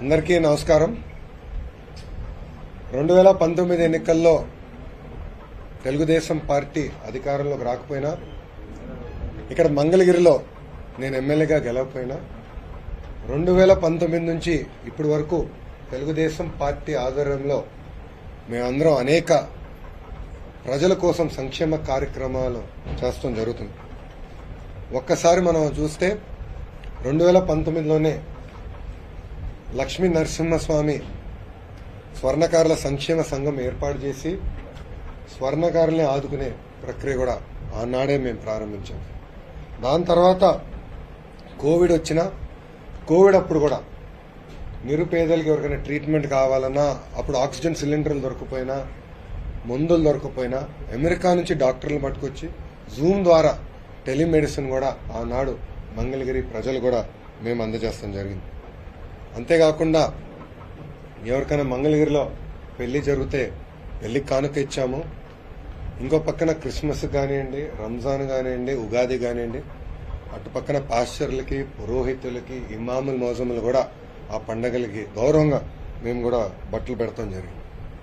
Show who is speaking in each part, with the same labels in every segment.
Speaker 1: అందరికీ నమస్కారం రెండు వేల పంతొమ్మిది ఎన్నికల్లో తెలుగుదేశం పార్టీ అధికారంలోకి రాకపోయినా ఇక్కడ మంగళగిరిలో నేను ఎమ్మెల్యేగా గెలవకపోయినా రెండు వేల పంతొమ్మిది నుంచి ఇప్పటి వరకు తెలుగుదేశం పార్టీ ఆధ్వర్యంలో మేమందరం అనేక ప్రజల కోసం సంక్షేమ కార్యక్రమాలు చేస్తాం జరుగుతుంది ఒక్కసారి మనం చూస్తే రెండు వేల పంతొమ్మిదిలోనే లక్ష్మీ నరసింహస్వామి స్వర్ణకారుల సంక్షేమ సంఘం ఏర్పాటు చేసి స్వర్ణకారుల్ని ఆదుకునే ప్రక్రియ కూడా ఆనాడే మేము ప్రారంభించాం దాని తర్వాత కోవిడ్ వచ్చిన కోవిడ్ అప్పుడు కూడా నిరుపేదలకి ఎవరికైనా ట్రీట్మెంట్ కావాలన్నా అప్పుడు ఆక్సిజన్ సిలిండర్లు దొరకపోయినా మందులు దొరకపోయినా అమెరికా నుంచి డాక్టర్లు పట్టుకొచ్చి జూమ్ ద్వారా టెలిమెడిసిన్ కూడా ఆనాడు మంగళగిరి ప్రజలు కూడా మేము అందజేస్తాం జరిగింది అంతేకాకుండా ఎవరికైనా మంగళగిరిలో పెళ్లి జరిగితే పెళ్లికి కానుక ఇచ్చాము ఇంకో పక్కన క్రిస్మస్ కానివ్వండి రంజాన్ కానివ్వండి ఉగాది కానివ్వండి అటు పక్కన పాస్చర్లకి పురోహితులకి ఇమాముల మోజములు కూడా ఆ పండగలకి గౌరవంగా మేము కూడా బట్టలు పెడతాం జరిగింది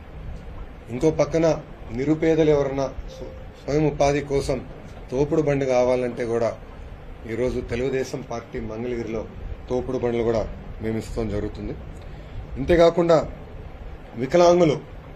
Speaker 1: ఇంకో పక్కన నిరుపేదలు ఎవరన్నా స్వ- స్వయం ఉపాధి కోసం తోపుడు బండి కావాలంటే కూడా ఈరోజు తెలుగుదేశం పార్టీ మంగళగిరిలో తోపుడు బండ్లు కూడా మేము ఇస్తాం జరుగుతుంది ఇంతేకాకుండా వికలాంగులు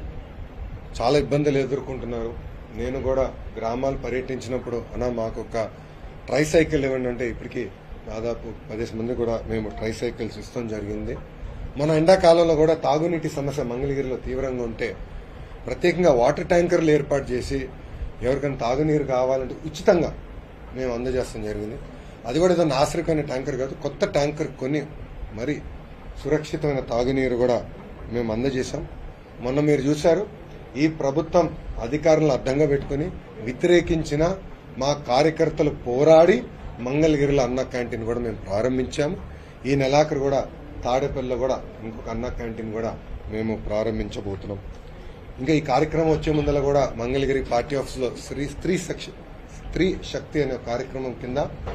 Speaker 1: చాలా ఇబ్బందులు ఎదుర్కొంటున్నారు నేను కూడా గ్రామాలు పర్యటించినప్పుడు అన్న మాకు ఒక ట్రై సైకిల్ ఇవ్వండి అంటే ఇప్పటికీ దాదాపు పదిహేను మంది కూడా మేము ట్రై సైకిల్స్ ఇస్తాం జరిగింది మన ఎండాకాలంలో కూడా తాగునీటి సమస్య మంగళగిరిలో తీవ్రంగా ఉంటే ప్రత్యేకంగా వాటర్ ట్యాంకర్లు ఏర్పాటు చేసి ఎవరికైనా తాగునీరు కావాలంటే ఉచితంగా మేము అందజేస్తాం జరిగింది అది కూడా ఏదో నాశరికమైన ట్యాంకర్ కాదు కొత్త ట్యాంకర్ కొని మరి సురక్షితమైన తాగునీరు కూడా మేము అందజేశాం మొన్న మీరు చూశారు ఈ ప్రభుత్వం అధికారులను అడ్డంగా పెట్టుకుని వ్యతిరేకించిన మా కార్యకర్తలు పోరాడి మంగళగిరిలో అన్న క్యాంటీన్ కూడా మేము ప్రారంభించాము ఈ నెలాఖరు కూడా తాడేపల్లిలో కూడా ఇంకొక అన్న క్యాంటీన్ కూడా మేము ప్రారంభించబోతున్నాం ఇంకా ఈ కార్యక్రమం వచ్చే ముందర కూడా మంగళగిరి పార్టీ ఆఫీస్ లో స్త్రీ స్త్రీ శక్తి స్త్రీ శక్తి అనే కార్యక్రమం కింద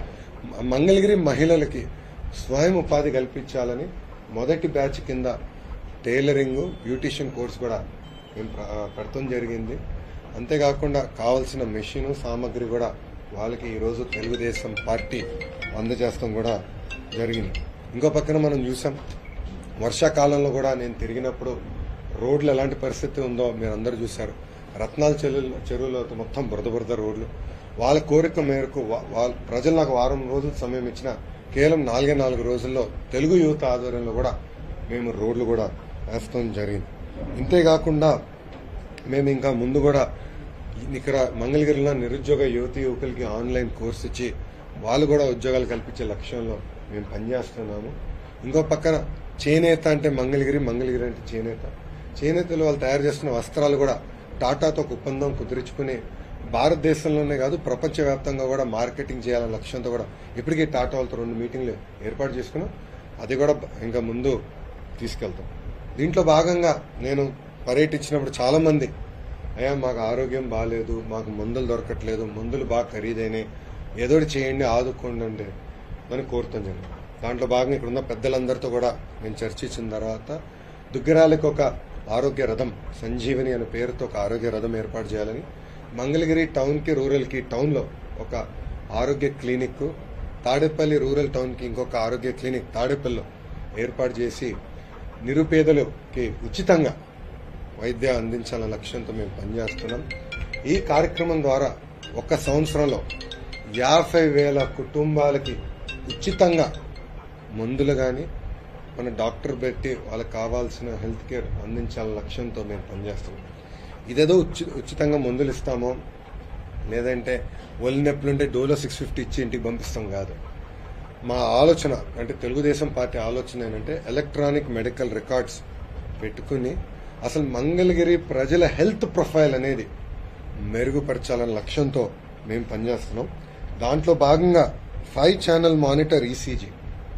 Speaker 1: మ- మంగళగిరి మహిళలకి స్వయం ఉపాధి కల్పించాలని మొదటి బ్యాచ్ కింద టైలరింగ్ బ్యూటిషియన్ కోర్స్ కూడా మేము ప్ర- ఆ, పెడతాం జరిగింది అంతేకాకుండా కావలసిన మెషిన్ సామాగ్రి కూడా వాళ్ళకి ఈరోజు తెలుగుదేశం పార్టీ అందజేస్తాం కూడా జరిగింది ఇంకో పక్కన మనం చూసాం వర్షాకాలంలో కూడా నేను తిరిగినప్పుడు రోడ్లు ఎలాంటి పరిస్థితి ఉందో మీరు అందరూ చూశారు రత్నాల చెరువులు చెరువులో అయితే మొత్తం బురద బురద రోడ్లు వాళ్ళ కోరిక మేరకు వా- వాళ్ళ ప్రజలు నాకు వారం రోజులు సమయం ఇచ్చిన కేవలం నాలుగే నాలుగు రోజుల్లో తెలుగు యువత ఆధ్వర్యంలో కూడా మేము రోడ్లు కూడా వేస్తాం జరిగింది ఇంతేకాకుండా మేము ఇంకా ముందు కూడా ఇక్కడ మంగళగిరిలో నిరుద్యోగ యువతి యువకులకి ఆన్లైన్ కోర్స్ ఇచ్చి వాళ్ళు కూడా ఉద్యోగాలు కల్పించే లక్ష్యంలో మేము పనిచేస్తున్నాము ఇంకో పక్కన చేనేత అంటే మంగళగిరి మంగళగిరి అంటే చేనేత చేనేతలు వాళ్ళు తయారు చేస్తున్న వస్త్రాలు కూడా టాటాతో ఒక ఒప్పందం కుదుర్చుకుని భారతదేశంలోనే కాదు ప్రపంచవ్యాప్తంగా కూడా మార్కెటింగ్ చేయాలనే లక్ష్యంతో కూడా ఇప్పటికీ టాటా వాళ్ళతో రెండు మీటింగ్లు ఏర్పాటు చేసుకున్నాం అది కూడా ఇంకా ముందు తీసుకెళ్తాం దీంట్లో భాగంగా నేను పర్యటించినప్పుడు చాలా మంది అయ్యా మాకు ఆరోగ్యం బాగాలేదు మాకు మందులు దొరకట్లేదు మందులు బాగా ఖరీదైనాయి ఏదోటి చేయండి ఆదుకోండి అంటే అని కోరుతాం నేను దాంట్లో భాగంగా ఇక్కడ ఉన్న పెద్దలందరితో కూడా నేను చర్చించిన తర్వాత దుగ్గరాలకు ఒక ఆరోగ్య రథం సంజీవని అనే పేరుతో ఒక ఆరోగ్య రథం ఏర్పాటు చేయాలని మంగళగిరి టౌన్కి రూరల్కి టౌన్లో ఒక ఆరోగ్య క్లినిక్ తాడేపల్లి రూరల్ టౌన్కి ఇంకొక ఆరోగ్య క్లినిక్ తాడేపల్లిలో ఏర్పాటు చేసి నిరుపేదలకి ఉచితంగా వైద్య అందించాలన్న లక్ష్యంతో మేము పనిచేస్తున్నాం ఈ కార్యక్రమం ద్వారా ఒక సంవత్సరంలో యాభై వేల కుటుంబాలకి ఉచితంగా మందులు కానీ మన డాక్టర్ పెట్టి వాళ్ళకి కావాల్సిన హెల్త్ కేర్ అందించాలన్న లక్ష్యంతో మేము పనిచేస్తున్నాం ఇదేదో ఉచి- ఉచితంగా మందులు ఇస్తామో లేదంటే ఒళ్ళు నొప్పులుంటే డోలో సిక్స్ ఫిఫ్టీ ఇచ్చి ఇంటికి పంపిస్తాం కాదు మా ఆలోచన అంటే తెలుగుదేశం పార్టీ ఆలోచన ఏంటంటే ఎలక్ట్రానిక్ మెడికల్ రికార్డ్స్ పెట్టుకుని అసలు మంగళగిరి ప్రజల హెల్త్ ప్రొఫైల్ అనేది మెరుగుపరచాలనే లక్ష్యంతో మేము పనిచేస్తున్నాం దాంట్లో భాగంగా ఫైవ్ ఛానల్ మానిటర్ ఈసీజీ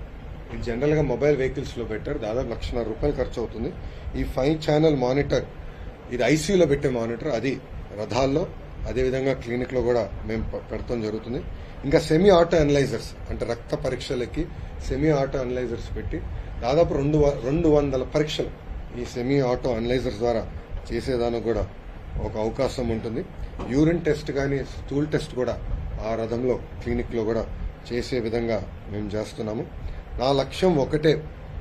Speaker 1: ఇది జనరల్ గా మొబైల్ వెహికల్స్ లో పెట్టారు దాదాపు లక్షన్నర రూపాయలు ఖర్చు అవుతుంది ఈ ఫైవ్ ఛానల్ మానిటర్ ఇది ఐసీయూలో పెట్టే మానిటర్ అది రథాల్లో అదేవిధంగా క్లినిక్లో కూడా మేము పె- పెడతాం జరుగుతుంది ఇంకా సెమీ ఆటో అనలైజర్స్ అంటే రక్త పరీక్షలకి సెమీ ఆటో అనలైజర్స్ పెట్టి దాదాపు రెండు వ- రెండు వందల పరీక్షలు ఈ సెమీ ఆటో అనలైజర్స్ ద్వారా చేసేదానికి కూడా ఒక అవకాశం ఉంటుంది యూరిన్ టెస్ట్ కానీ స్టూల్ టెస్ట్ కూడా ఆ రథంలో క్లినిక్లో కూడా చేసే విధంగా మేము చేస్తున్నాము నా లక్ష్యం ఒకటే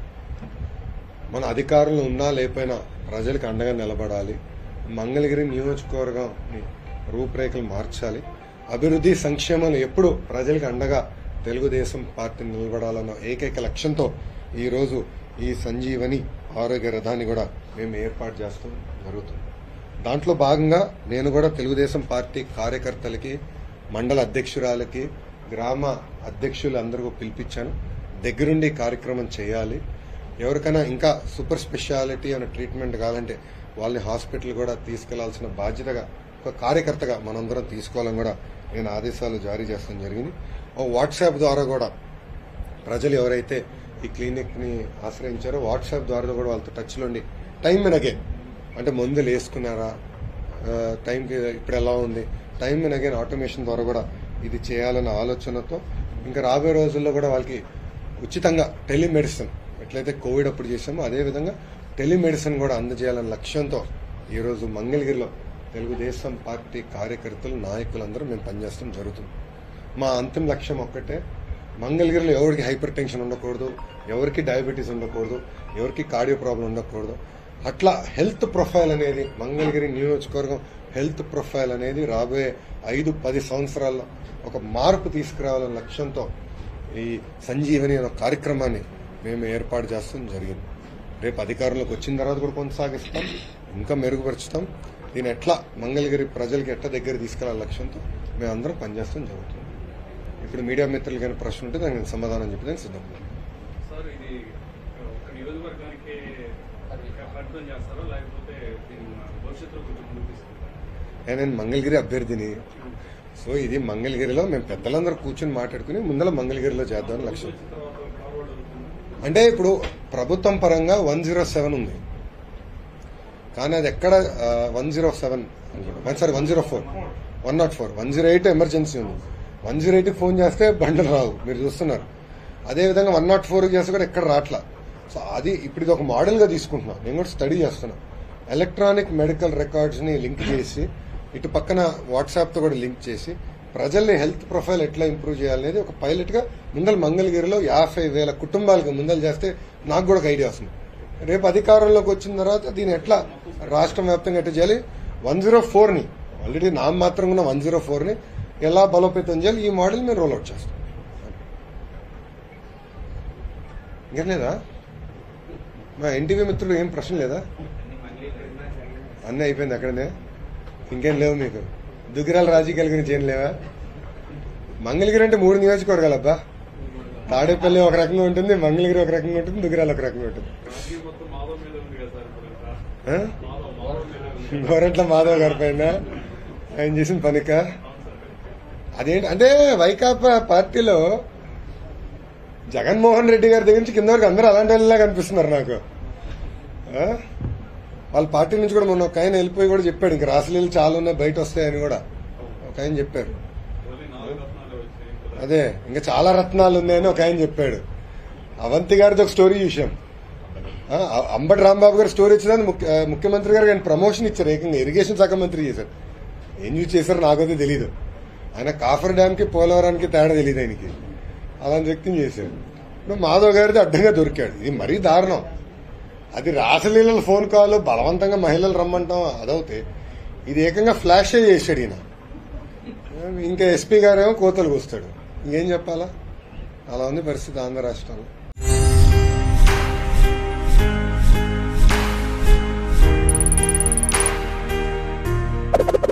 Speaker 1: మన అధికారంలో ఉన్నా లేకపోయినా ప్రజలకు అండగా నిలబడాలి మంగళగిరి నియోజకవర్గం రూపురేఖలు మార్చాలి అభివృద్ధి సంక్షేమాలు ఎప్పుడు ప్రజలకు అండగా తెలుగుదేశం పార్టీ నిలబడాలన్న ఏకైక లక్ష్యంతో ఈరోజు ఈ సంజీవని ఆరోగ్య రథాన్ని కూడా మేము ఏర్పాటు చేస్తాం జరుగుతుంది దాంట్లో భాగంగా నేను కూడా తెలుగుదేశం పార్టీ కార్యకర్తలకి మండల అధ్యక్షురాలకి గ్రామ అధ్యక్షులు అందరికీ పిలిపించాను దగ్గరుండి ఈ కార్యక్రమం చేయాలి ఎవరికైనా ఇంకా సూపర్ స్పెషాలిటీ అనే ట్రీట్మెంట్ కావాలంటే వాళ్ళని హాస్పిటల్ కూడా తీసుకెళ్లాల్సిన బాధ్యతగా ఒక కార్యకర్తగా మనందరం తీసుకోవాలని కూడా నేను ఆదేశాలు జారీ చేస్తాం జరిగింది ఓ వాట్సాప్ ద్వారా కూడా ప్రజలు ఎవరైతే ఈ క్లినిక్ ని ఆశ్రయించారో వాట్సాప్ ద్వారా కూడా వాళ్ళతో టచ్లో ఉండి టైం అగైన్ అంటే మందులు వేసుకున్నారా ఆ, టైంకి ఇప్పుడు ఎలా ఉంది టైం అగైన్ ఆటోమేషన్ ద్వారా కూడా ఇది చేయాలన్న ఆలోచనతో ఇంకా రాబోయే రోజుల్లో కూడా వాళ్ళకి ఉచితంగా టెలిమెడిసిన్ ఎట్లయితే కోవిడ్ అప్పుడు చేసామో అదే విధంగా టెలిమెడిసిన్ కూడా అందజేయాలన్న లక్ష్యంతో ఈరోజు మంగళగిరిలో తెలుగుదేశం పార్టీ కార్యకర్తలు నాయకులందరూ మేము పనిచేస్తాం జరుగుతుంది మా అంతిమ లక్ష్యం ఒక్కటే మంగళగిరిలో ఎవరికి హైపర్ టెన్షన్ ఉండకూడదు ఎవరికి డయాబెటీస్ ఉండకూడదు ఎవరికి కార్డియో ప్రాబ్లం ఉండకూడదు అట్లా హెల్త్ ప్రొఫైల్ అనేది మంగళగిరి నియోజకవర్గం హెల్త్ ప్రొఫైల్ అనేది రాబోయే ఐదు పది సంవత్సరాల్లో ఒక మార్పు తీసుకురావాలనే లక్ష్యంతో ఈ సంజీవని అనే కార్యక్రమాన్ని మేము ఏర్పాటు చేస్తాం జరిగింది రేపు అధికారంలోకి వచ్చిన తర్వాత కూడా కొనసాగిస్తాం ఇంకా మెరుగుపరుచుతాం దీన్ని ఎట్లా మంగళగిరి ప్రజలకి ఎట్లా దగ్గర తీసుకెళ్లాల లక్ష్యంతో మేము అందరం పనిచేస్తాం జరుగుతుంది ఇప్పుడు మీడియా మిత్రులు కానీ ప్రశ్న ఉంటే దానికి నేను సమాధానం చెప్పడానికి సిద్ధం
Speaker 2: సార్ ఇది ఒక నియోజకవర్గానికి పరిమితం చేస్తారా లేకపోతే దీన్ని భవిష్యత్తులో కొంచెం ముందుకు తీసుకుంటారా
Speaker 1: నేను మంగళగిరి అభ్యర్థిని సో ఇది మంగళగిరిలో మేము పెద్దలందరూ కూర్చొని మాట్లాడుకుని ముందర మంగళగిరిలో చేద్దామని లక్ష్యం
Speaker 2: వచ్చిన తర్వాత ఫార్వర్డ్ అవుతుంది
Speaker 1: అంటే ఇప్పుడు ప్రభుత్వం పరంగా వన్ జీరో సెవెన్ ఉంది కానీ అది ఎక్కడ one zero seven sorry one zero four one not four one zero eight emergency ఉంది వన్ జీరో ఎయిట్కి ఫోన్ చేస్తే బండలు రావు మీరు చూస్తున్నారు అదేవిధంగా వన్ నాట్ ఫోర్కి చేస్తే కూడా ఎక్కడ రావట్లా సో అది ఇప్పుడు ఇది ఒక మోడల్గా తీసుకుంటున్నాం నేను కూడా స్టడీ చేస్తున్నా ఎలక్ట్రానిక్ మెడికల్ రికార్డ్స్ని లింక్ చేసి ఇటు పక్కన వాట్సాప్తో కూడా లింక్ చేసి ప్రజల్ని హెల్త్ ప్రొఫైల్ ఎట్లా ఇంప్రూవ్ చేయాలనేది ఒక పైలట్గా ముందల మంగళగిరిలో యాభై వేల కుటుంబాలకు ముందలు చేస్తే నాకు కూడా ఒక ఐడియా వస్తుంది రేపు అధికారంలోకి వచ్చిన తర్వాత దీన్ని ఎట్లా రాష్ట్ర వ్యాప్తంగా ఎట్లా చేయాలి వన్ జీరో ఫోర్ని ఆల్రెడీ నా మాత్రం ఉన్న వన్ జీరో ఫోర్ని ఎలా బలోపేతం చేయాలి ఈ మోడల్ మేము రోల్ అవుట్ చేస్తాం ఇంకేం లేదా మా ఎన్టీవీ మిత్రులు ఏం ప్రశ్న లేదా అన్నీ అయిపోయింది అక్కడనే ఇంకేం లేవు మీకు దుగ్గిరాల రాజకీయాల గురించి ఏం లేవా మంగళగిరి అంటే మూడు నియోజకవర్గాలు అబ్బా తాడేపల్లి ఒక రకంగా ఉంటుంది మంగళగిరి ఒక రకంగా ఉంటుంది దుగ్గిరాల ఒక రకంగా ఉంటుంది
Speaker 2: రాజకీయ మొత్తం మాధవ్ మీద ఉంది కదా సార్ ఇప్పుడు ఇంకా.
Speaker 1: ఆ?
Speaker 2: మాధవ్ మాధవ్ మీద ఉంది
Speaker 1: గోరంట్ల మాధవ్ గారి పైన ఆయన చేసిన పనిక
Speaker 2: అవును సార్
Speaker 1: అదేంటి అంటే వైకాపా పార్టీలో జగన్మోహన్ రెడ్డి గారి దగ్గర నుంచి కింద వరకు అందరూ అలాంటి వాళ్ళలా కనిపిస్తున్నారు నాకు ఆ? వాళ్ళ పార్టీ నుంచి కూడా మొన్న ఒక ఆయన వెళ్ళిపోయి కూడా చెప్పాడు ఇంక రాసలీలు చాలా ఉన్నాయి బయట వస్తాయని కూడా ఒక ఆయన చెప్పారు
Speaker 2: ఓన్లీ నాలుగు రత్నాలు వచ్చాయి ఇంకా
Speaker 1: అదే ఇంకా చాలా రత్నాలు ఉన్నాయని ఒక ఆయన చెప్పాడు అవంతి గారిది ఒక స్టోరీ చూసాం ఆ, అంబటి రాంబాబు గారు స్టోరీ ఇచ్చిన ముఖ్యమంత్రి గారు ఆయన ప్రమోషన్ ఇచ్చారు ఏకంగా ఇరిగేషన్ శాఖ మంత్రి చేశారు ఏం చూసి చేశారో నాకైతే తెలియదు ఆయన కాఫర్ డ్యామ్ కి పోలవరానికి తేడా తెలియదు ఆయనకి అలాంటి వ్యక్తిని చేశాడు ఇప్పుడు మాధవ్ గారిది అడ్డంగా దొరికాడు ఇది మరీ దారుణం అది రాసలీలల ఫోన్ కాల్ బలవంతంగా మహిళలు రమ్మంటాం అదవుతే ఇది ఏకంగా ఫ్లాష్ చేశాడు ఈయన ఇంకా ఎస్పీ గారేమో కోతలు కూస్తాడు ఇంకేం చెప్పాలా అలా ఉంది పరిస్థితి ఆంధ్ర రాష్ట్రంలో